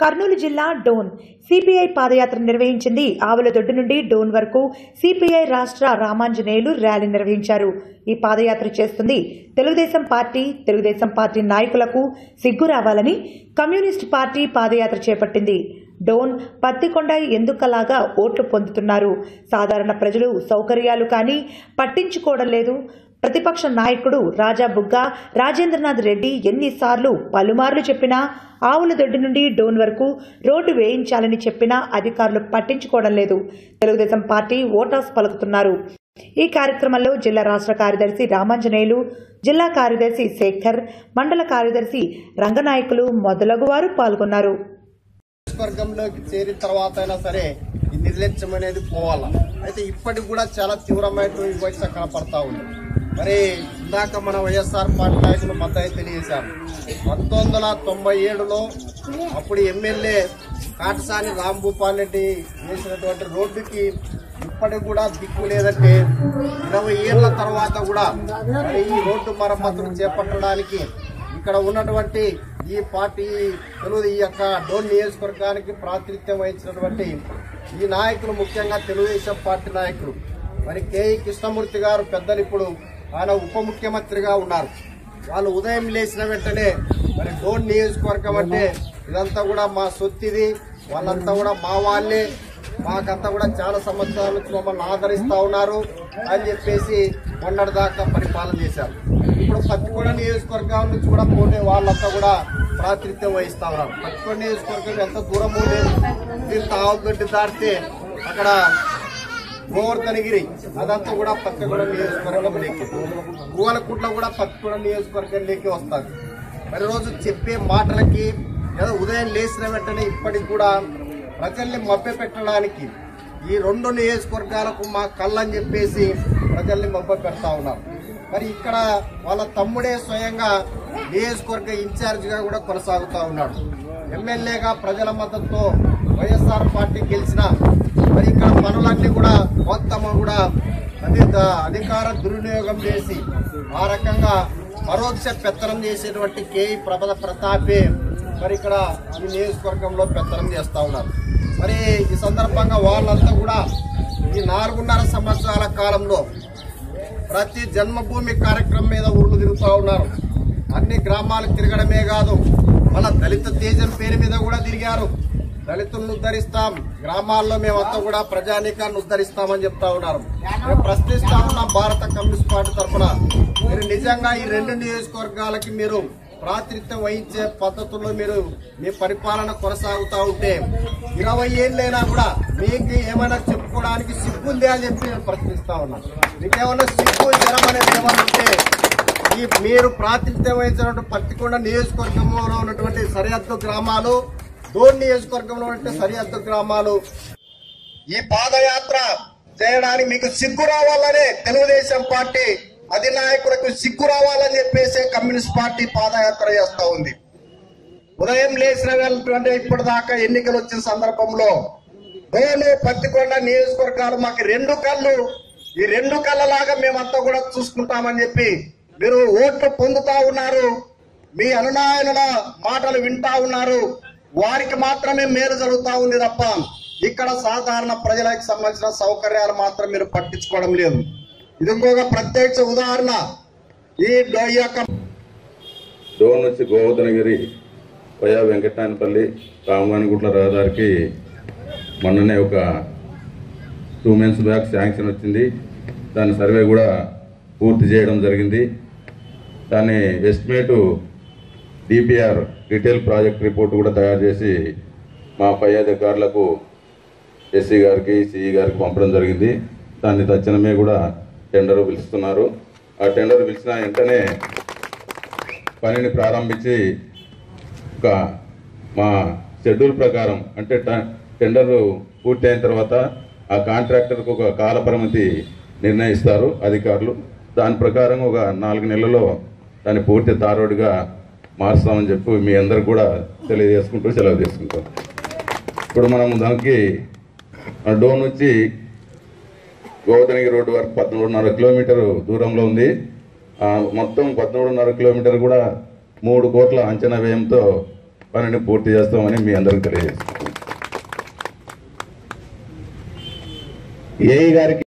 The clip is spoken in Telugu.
కర్నూలు జిల్లా డోన్ సిపిఐ పాదయాత్ర నిర్వహించింది ఆవులదొడ్డు నుండి డోన్ వరకు సిపిఐ రాష్ట్ర రామాంజనేయులు ర్యాలీ నిర్వహించారు ఈ పాదయాత్ర చేస్తుంది తెలుగుదేశం పార్టీ తెలుగుదేశం పార్టీ నాయకులకు సిగ్గు రావాలని కమ్యూనిస్ట్ పార్టీ పాదయాత్ర చేపట్టింది డోన్ పత్తికొండ ఎందుకలాగా ఓట్లు పొందుతున్నారు సాధారణ ప్రజలు సౌకర్యాలు కానీ పట్టించుకోవడం లేదు ప్రతిపక్ష నాయకుడు రాజా బుగ్గా రాజేంద్రనాథ్ రెడ్డి ఎన్నిసార్లు పలుమార్లు చెప్పినా ఆవుల దొడ్డి నుండి డోన్ వరకు రోడ్డు వేయించాలని చెప్పినా అధికారులు పట్టించుకోవడం లేదు తెలుగుదేశం పార్టీ ఓటాస్ పలుకుతున్నారు ఈ కార్యక్రమంలో జిల్లా రాష్ట్ర కార్యదర్శి రామాంజనేయులు జిల్లా కార్యదర్శి శేఖర్ మండల కార్యదర్శి రంగనాయకులు మొదలగు వారు పాల్గొన్నారు వర్గంలోకి చేరిన తర్వాత అయినా సరే ఈ నిర్లక్ష్యం అనేది పోవాల అయితే ఇప్పటికి కూడా చాలా తీవ్రమైనటువంటి వివక్ష కనపడతా ఉంది మరి ఇందాక మన వైఎస్ఆర్ పార్టీ నాయకులు మద్దతు తెలియజేశారు పంతొమ్మిది వందల తొంభై ఏడులో అప్పుడు ఎమ్మెల్యే కాటసాని రాంభూపాల్ రెడ్డి వేసినటువంటి రోడ్డుకి ఇప్పటికి కూడా దిక్కు లేదంటే ఇరవై ఏళ్ల తర్వాత కూడా మరి ఈ రోడ్డు మరమ్మతులు చేపట్టడానికి ఇక్కడ ఉన్నటువంటి ఈ పార్టీ తెలుగు ఈ యొక్క డోన్ నియోజకవర్గానికి ప్రాతినిధ్యం వహించినటువంటి ఈ నాయకులు ముఖ్యంగా తెలుగుదేశం పార్టీ నాయకులు మరి కేఈ కృష్ణమూర్తి గారు పెద్దలు ఇప్పుడు ఆయన ఉప ముఖ్యమంత్రిగా ఉన్నారు వాళ్ళు ఉదయం లేచిన వెంటనే మరి డోన్ నియోజకవర్గం అంటే ఇదంతా కూడా మా సొత్తిది వాళ్ళంతా కూడా మా వాళ్ళే మాకంతా కూడా చాలా సంవత్సరాల నుంచి మమ్మల్ని ఆదరిస్తా ఉన్నారు అని చెప్పేసి మొన్నటి దాకా పరిపాలన చేశారు ఇప్పుడు పత్తికొండ నియోజకవర్గం నుంచి కూడా పోతే వాళ్ళంతా కూడా ప్రాతినిధ్యం వహిస్తా ఉన్నారు పత్తికొండ నియోజకవర్గం ఎంత దూరం లేదు దీంతో ఆవుగడ్డి దాటితే అక్కడ గోవర్ధనగిరి అదంతా కూడా పత్తికొండ నియోజకవర్గంలోకి గోలకుట్ల కూడా పత్తికొండ నియోజకవర్గంలోకి వస్తుంది మరి రోజు చెప్పే మాటలకి ఏదో ఉదయం లేచిన వెంటనే ఇప్పటికి కూడా ప్రజల్ని మభ్య పెట్టడానికి ఈ రెండు నియోజకవర్గాలకు మా కళ్ళని చెప్పేసి ప్రజల్ని మభ్య పెడతా ఉన్నారు మరి ఇక్కడ వాళ్ళ తమ్ముడే స్వయంగా నియోజకవర్గ ఇన్ఛార్జ్ గా కూడా కొనసాగుతా ఉన్నాడు ఎమ్మెల్యేగా ప్రజల మద్దతుతో వైఎస్ఆర్ పార్టీ గెలిచిన మరి ఇక్కడ పనులన్నీ కూడా మొత్తం కూడా అధి అధికార దుర్వినియోగం చేసి ఆ రకంగా పరోక్ష పెత్తనం చేసేటువంటి కేఈ ప్రభద ప్రతాపే మరి ఇక్కడ ఈ నియోజకవర్గంలో పెత్తనం చేస్తా ఉన్నారు మరి ఈ సందర్భంగా వాళ్ళంతా కూడా ఈ నాలుగున్నర సంవత్సరాల కాలంలో ప్రతి జన్మభూమి కార్యక్రమం మీద ఊర్లు తిరుగుతూ ఉన్నారు అన్ని గ్రామాలకు తిరగడమే కాదు మన దళిత తేజం పేరు మీద కూడా తిరిగారు దళితులను ఉద్ధరిస్తాం గ్రామాల్లో మేమంతా కూడా ప్రజానీకాన్ని ఉద్ధరిస్తామని చెప్తా ఉన్నారు మేము ప్రశ్నిస్తా ఉన్నాం భారత కమ్యూనిస్ట్ పార్టీ తరఫున మీరు నిజంగా ఈ రెండు నియోజకవర్గాలకి మీరు ప్రాతినిధ్యం వహించే పద్ధతుల్లో మీరు మీ పరిపాలన కొనసాగుతా ఉంటే ఇరవై ఏళ్ళైనా కూడా మీకు ఏమైనా చెప్పుకోవడానికి సిగ్గుంది అని చెప్పి నేను ప్రశ్నిస్తా ఉన్నాను మీకేమన్నా సిగ్గు జ్వరం అనేది ఏమైనా ఉంటే ఈ మీరు ప్రాతినిధ్యం వహించినటువంటి పత్తికొండ నియోజకవర్గంలో ఉన్నటువంటి సరిహద్దు గ్రామాలు దోన్ నియోజకవర్గంలో ఉన్నటువంటి సరిహద్దు గ్రామాలు ఈ పాదయాత్ర చేయడానికి మీకు సిగ్గు రావాలనే తెలుగుదేశం పార్టీ అధినాయకులకు సిగ్గు రావాలని చెప్పేసి కమ్యూనిస్ట్ పార్టీ పాదయాత్ర చేస్తా ఉంది ఉదయం లేచిన వెళ్ళటువంటి ఇప్పటిదాకా ఎన్నికలు వచ్చిన సందర్భంలో డోలు పత్తికొండ నియోజకవర్గాలు మాకు రెండు కళ్ళు ఈ రెండు కళ్ళలాగా మేమంతా కూడా చూసుకుంటామని చెప్పి మీరు ఓట్లు పొందుతా ఉన్నారు మీ అనునాయనుల మాటలు వింటా ఉన్నారు వారికి మాత్రమే మేలు జరుగుతా ఉంది తప్ప ఇక్కడ సాధారణ ప్రజలకు సంబంధించిన సౌకర్యాలు మాత్రం మీరు పట్టించుకోవడం లేదు ఇది ఇంకొక ప్రత్యక్ష ఉదాహరణ ఈ డో- ఈ యొక్క డోన్ నుంచి గోవర్ధనగిరి వయా వెంకటాయనపల్లి రామగానిగుట్ల రహదారికి మొన్ననే ఒక టూ మంత్స్ బ్యాక్ శాంక్షన్ వచ్చింది దాని సర్వే కూడా పూర్తి చేయడం జరిగింది దాని estimate DPR detail project report కూడా తయారు చేసి మా పై అధికారులకు ఎస్సీ గారికి సిఈ గారికి పంపడం జరిగింది దాన్ని తక్షణమే కూడా టెండర్ పిలుస్తున్నారు ఆ టెండర్ పిలిచిన వెంటనే పనిని ప్రారంభించి ఒక మా షెడ్యూల్ ప్రకారం అంటే ట- టెండర్ పూర్తి అయిన తర్వాత ఆ కాంట్రాక్టర్కు ఒక కాల పరిమితి నిర్ణయిస్తారు అధికారులు దాని ప్రకారం ఒక నాలుగు నెలల్లో దాన్ని పూర్తి తారోడుగా మారుస్తామని చెప్పి మీ అందరికి కూడా తెలియజేసుకుంటూ సెలవు తీసుకుంటాం ఇప్పుడు మనం దానికి ఆ డోన్ నుంచి గోవర్ధనగిరి రోడ్డు వరకు పద్మూడున్నర కిలోమీటర్ దూరంలో ఉంది ఆ మొత్తం పద్మూడున్నర కిలోమీటర్ కూడా మూడు కోట్ల అంచనా వ్యయంతో పనిని పూర్తి చేస్తామని మీ అందరికి తెలియజేస్తున్నాం ఏఈ గారికి